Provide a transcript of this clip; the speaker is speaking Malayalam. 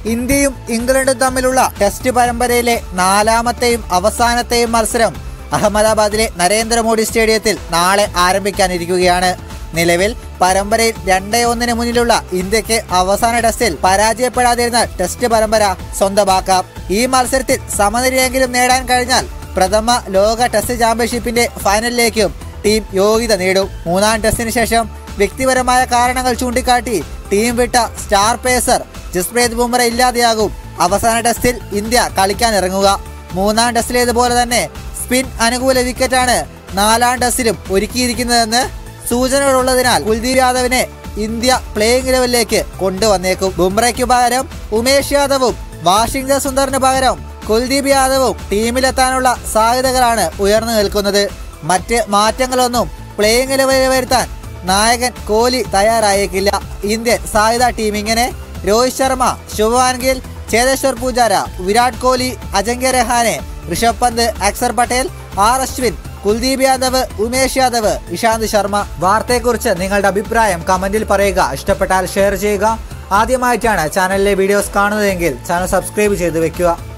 ഇന്ത്യയും ഇംഗ്ലണ്ടും തമ്മിലുള്ള ടെസ്റ്റ് പരമ്പരയിലെ നാലാമത്തെയും അവസാനത്തെയും മത്സരം അഹമ്മദാബാദിലെ നരേന്ദ്രമോദി സ്റ്റേഡിയത്തിൽ നാളെ ആരംഭിക്കാനിരിക്കുകയാണ് നിലവിൽ പരമ്പരയിൽ രണ്ടേ ഒന്നിന് മുന്നിലുള്ള ഇന്ത്യക്ക് അവസാന ടെസ്റ്റിൽ പരാജയപ്പെടാതിരുന്ന ടെസ്റ്റ് പരമ്പര സ്വന്തമാക്കാം ഈ മത്സരത്തിൽ സമനിലയെങ്കിലും നേടാൻ കഴിഞ്ഞാൽ പ്രഥമ ലോക ടെസ്റ്റ് ചാമ്പ്യൻഷിപ്പിന്റെ ഫൈനലിലേക്കും ടീം യോഗ്യത നേടും മൂന്നാം ടെസ്റ്റിന് ശേഷം വ്യക്തിപരമായ കാരണങ്ങൾ ചൂണ്ടിക്കാട്ടി ടീം വിട്ട സ്റ്റാർ പേസർ ജസ്പ്രീത് ബുംറ ഇല്ലാതെയാകും അവസാന ടെസ്റ്റിൽ ഇന്ത്യ കളിക്കാൻ ഇറങ്ങുക മൂന്നാം ടെസ്റ്റിലേതുപോലെ തന്നെ സ്പിൻ അനുകൂല വിക്കറ്റാണ് നാലാം ടെസ്റ്റിലും ഒരുക്കിയിരിക്കുന്നതെന്ന് സൂചനകളുള്ളതിനാൽ കുൽദീപ് യാദവിനെ ഇന്ത്യ പ്ലേയിങ് ലെവലിലേക്ക് കൊണ്ടുവന്നേക്കും ബുംറയ്ക്ക് പകരം ഉമേഷ് യാദവും വാഷിംഗ്ടൺ സുന്ദറിന് പകരം കുൽദീപ് യാദവും ടീമിലെത്താനുള്ള സാധ്യതകളാണ് ഉയർന്നു നിൽക്കുന്നത് മറ്റ് മാറ്റങ്ങളൊന്നും പ്ലേയിങ് ലെവലിൽ വരുത്താൻ നായകൻ കോഹ്ലി തയ്യാറായേക്കില്ല ഇന്ത്യൻ സായുധ ടീം ഇങ്ങനെ രോഹിത് ശർമ്മ ശുഭമാൻ ഗിൽ ചേതേശ്വർ പൂജാര വിരാട് കോഹ്ലി അജങ്ക്യ രഹാനെ ഋഷഭ് പന്ത് അക്സർ പട്ടേൽ ആർ അശ്വിൻ കുൽദീപ് യാദവ് ഉമേഷ് യാദവ് ഇഷാന്ത് ശർമ്മ വാർത്തയെക്കുറിച്ച് നിങ്ങളുടെ അഭിപ്രായം കമന്റിൽ പറയുക ഇഷ്ടപ്പെട്ടാൽ ഷെയർ ചെയ്യുക ആദ്യമായിട്ടാണ് ചാനലിലെ വീഡിയോസ് കാണുന്നതെങ്കിൽ ചാനൽ സബ്സ്ക്രൈബ് ചെയ്ത് വെക്കുക